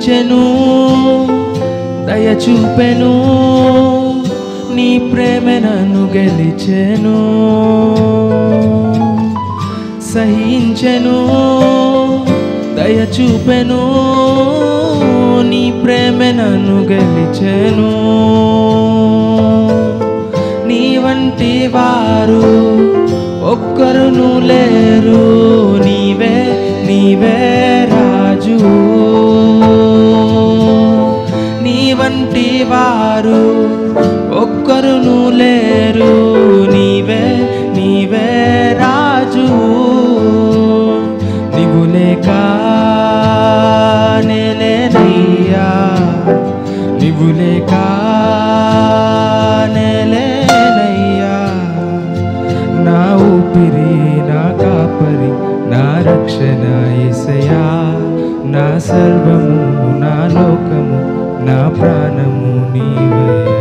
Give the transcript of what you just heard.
సహించెను దయ చూపెను నీ ప్రేమ నన్ను గెలిచెను సహించెను దయ చూపెను నీ ప్రేమ నన్ను గెలిచెను నీ వంటి వారు ఒక్కరును లేరు నీవే నీవే రాజు నీ వంటి వారు ఒక్కరును లేరు నీవే నీవే రాజు నీవు లేక నేలేనయ్యా నీవు లేక నేలేనయ్యా నా ఊపిరి నా కాపరి నా రక్షణ ఎసయా నా సర్వము నా లోకము నా ప్రాణము నీవయ్యా